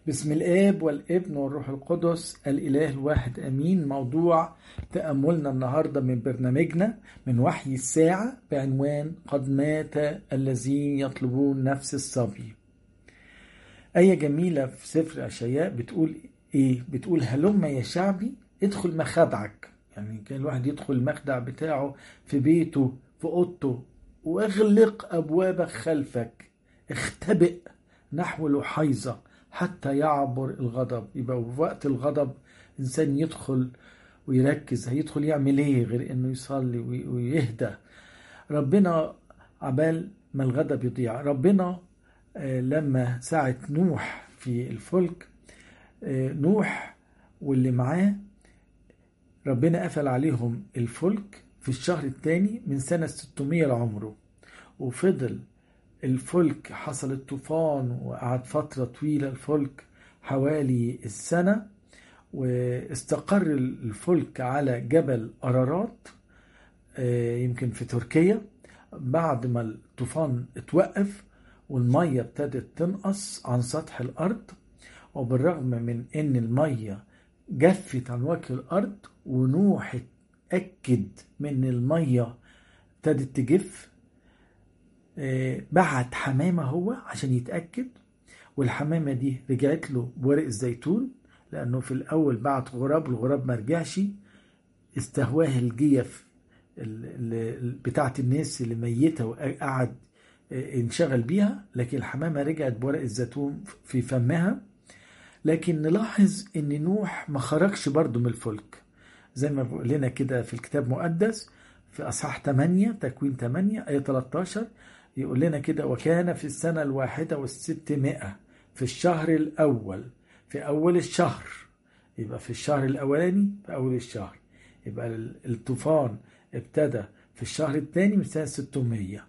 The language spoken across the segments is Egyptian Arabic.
بسم الآب والابن والروح القدس الإله الواحد أمين موضوع تأملنا النهاردة من برنامجنا من وحي الساعة بعنوان قد مات الذين يطلبون نفس الصبي آية جميلة في سفر أشياء بتقول إيه؟ بتقول هلم يا شعبي ادخل مخدعك يعني كان الواحد يدخل المخدع بتاعه في بيته في أوضته واغلق أبوابك خلفك اختبئ نحو الحيظة حتى يعبر الغضب يبقى في وقت الغضب إنسان يدخل ويركز هيدخل يعمل ايه غير انه يصلي ويهدى ربنا عبال ما الغضب يضيع ربنا لما ساعة نوح في الفلك نوح واللي معاه ربنا قفل عليهم الفلك في الشهر الثاني من سنة 600 لعمره وفضل الفلك حصل الطوفان وقعد فترة طويلة الفلك حوالي السنة واستقر الفلك على جبل أرارات يمكن في تركيا بعد ما الطوفان اتوقف والمية ابتدت تنقص عن سطح الأرض وبالرغم من أن المية جفت عن وجه الأرض ونوح اتأكد من المية ابتدت تجف بعت حمامة هو عشان يتأكد والحمامة دي رجعت له بورق الزيتون لأنه في الأول بعت غراب الغراب ما رجعش استهواه الجيف بتاعت الناس اللي ميتة وقعد انشغل بيها لكن الحمامة رجعت بورق الزيتون في فمها لكن نلاحظ ان نوح ما خرجش برضه من الفلك زي ما بقول لنا كده في الكتاب المقدس في اصحاح 8 تكوين 8 ايه 13 يقول لنا كده وكان في السنة الواحدة والستمائة في الشهر الأول في أول الشهر يبقى في الشهر الأولاني في أول الشهر يبقى الطوفان ابتدى في الشهر الثاني من سنة 600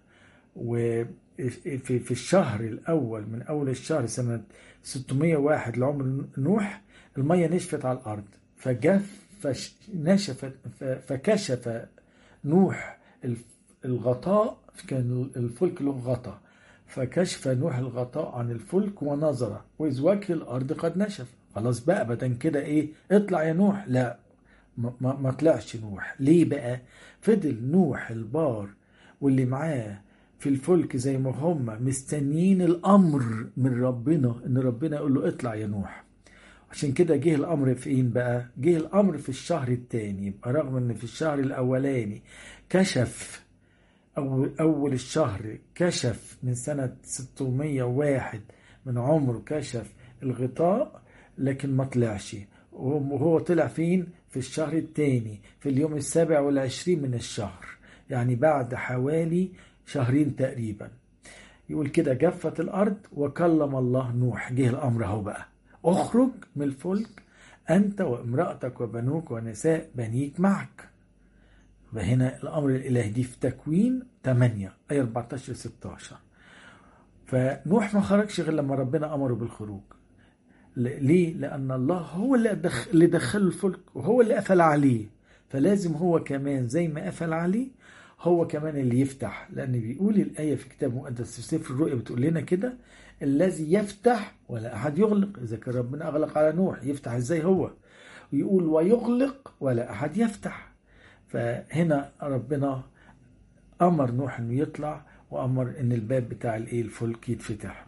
وفي في الشهر الأول من أول الشهر سنة 601 لعمر نوح المية نشفت على الأرض فجف فنشفت فكشف نوح الغطاء كان الفلك له غطاء فكشف نوح الغطاء عن الفلك ونظر وإذ وجه الأرض قد نشف خلاص بقى بدن كده إيه اطلع يا نوح لا ما, ما طلعش نوح ليه بقى فضل نوح البار واللي معاه في الفلك زي ما هم مستنيين الأمر من ربنا إن ربنا يقول له اطلع يا نوح عشان كده جه الأمر فين بقى جه الأمر في الشهر الثاني يبقى رغم إن في الشهر الأولاني كشف أول, أول الشهر كشف من سنة 601 من عمره كشف الغطاء لكن ما طلعش وهو طلع فين في الشهر الثاني في اليوم السابع والعشرين من الشهر يعني بعد حوالي شهرين تقريبا يقول كده جفت الأرض وكلم الله نوح جه الأمر اهو بقى اخرج من الفلك أنت وامرأتك وبنوك ونساء بنيك معك فهنا الأمر الإلهي دي في تكوين 8 أي 14 16 فنوح ما خرجش غير لما ربنا أمره بالخروج ليه؟ لأن الله هو اللي, دخل اللي دخل الفلك وهو اللي قفل عليه فلازم هو كمان زي ما قفل عليه هو كمان اللي يفتح لأن بيقول الآية في كتاب مقدس في سفر الرؤيا بتقول لنا كده الذي يفتح ولا أحد يغلق إذا كان ربنا أغلق على نوح يفتح إزاي هو ويقول ويغلق ولا أحد يفتح فهنا ربنا امر نوح انه يطلع وامر ان الباب بتاع الايه الفلك يتفتح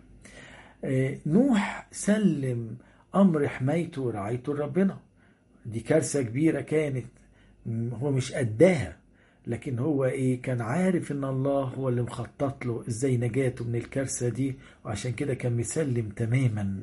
نوح سلم امر حمايته ورعايته لربنا دي كارثه كبيره كانت هو مش قداها لكن هو ايه كان عارف ان الله هو اللي مخطط له ازاي نجاته من الكارثه دي وعشان كده كان مسلم تماما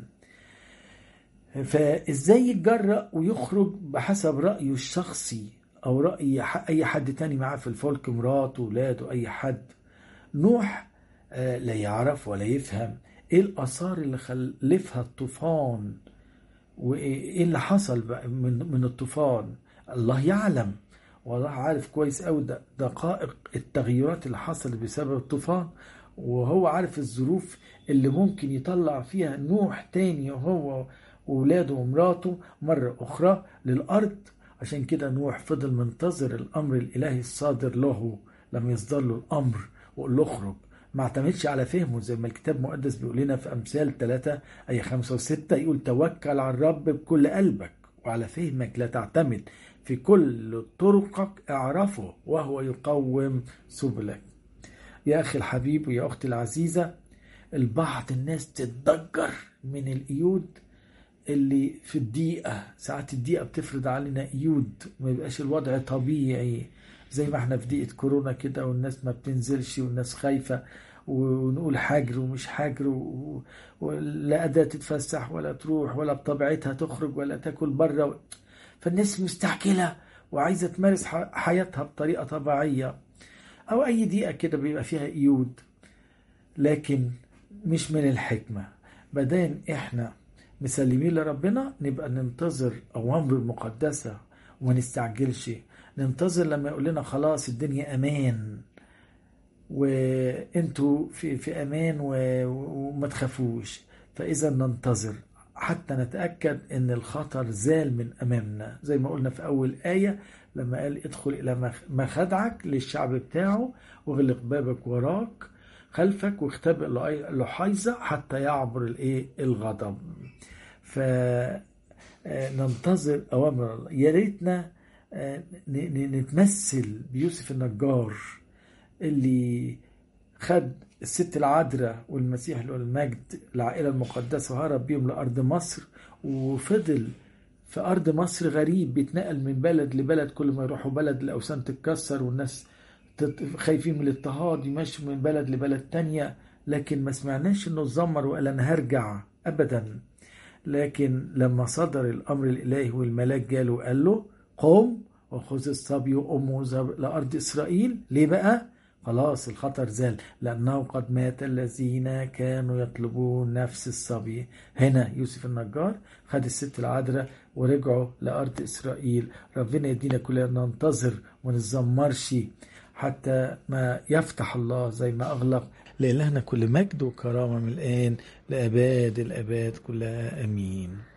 فازاي يتجرأ ويخرج بحسب رأيه الشخصي او راي اي حد تاني معاه في الفلك مراته ولاده اي حد نوح لا يعرف ولا يفهم ايه الاثار اللي خلفها الطوفان وايه اللي حصل بقى من من الطوفان الله يعلم والله عارف كويس قوي دقائق التغيرات اللي حصلت بسبب الطوفان وهو عارف الظروف اللي ممكن يطلع فيها نوح تاني وهو وولاده ومراته مرة أخرى للأرض عشان كده نوح فضل منتظر الامر الالهي الصادر له لم يصدر له الامر وقال له اخرج ما اعتمدش على فهمه زي ما الكتاب المقدس بيقول لنا في أمثال 3 أي 5 و6 يقول توكل على الرب بكل قلبك وعلى فهمك لا تعتمد في كل طرقك اعرفه وهو يقوم سبلك يا أخي الحبيب ويا أختي العزيزة البعض الناس تتضجر من القيود اللي في الدقيقة ساعات الدقيقة بتفرض علينا قيود ما يبقاش الوضع طبيعي زي ما احنا في دقيقة كورونا كده والناس ما بتنزلش والناس خايفة ونقول حجر ومش حجر و... ولا قادرة تتفسح ولا تروح ولا بطبيعتها تخرج ولا تاكل بره فالناس مستعجلة وعايزة تمارس حياتها بطريقة طبيعية أو أي دقيقة كده بيبقى فيها قيود لكن مش من الحكمة بدين إحنا مسلمين لربنا نبقى ننتظر أوامره المقدسة وما نستعجلش ننتظر لما يقول لنا خلاص الدنيا أمان وانتوا في في امان وما تخافوش فاذا ننتظر حتى نتاكد ان الخطر زال من امامنا زي ما قلنا في اول ايه لما قال ادخل الى مخدعك للشعب بتاعه واغلق بابك وراك خلفك واختبئ لحيظة حتى يعبر الايه الغضب فننتظر اوامر الله يا ريتنا نتمثل بيوسف النجار اللي خد الست العذراء والمسيح له المجد العائلة المقدسة وهرب بيهم لأرض مصر وفضل في أرض مصر غريب بيتنقل من بلد لبلد كل ما يروحوا بلد الأوثان تتكسر والناس خايفين من الاضطهاد يمشوا من بلد لبلد تانية لكن ما سمعناش انه اتذمر وقال انا هرجع ابدا لكن لما صدر الامر الالهي والملاك جاله وقال له قم وخذ الصبي وامه لارض اسرائيل ليه بقى خلاص الخطر زال لأنه قد مات الذين كانوا يطلبون نفس الصبي هنا يوسف النجار خد الست العذراء ورجعوا لأرض إسرائيل ربنا يدينا كلنا ننتظر ونتذمرش حتى ما يفتح الله زي ما أغلق لإلهنا كل مجد وكرامة من الآن لأباد الأباد كلها أمين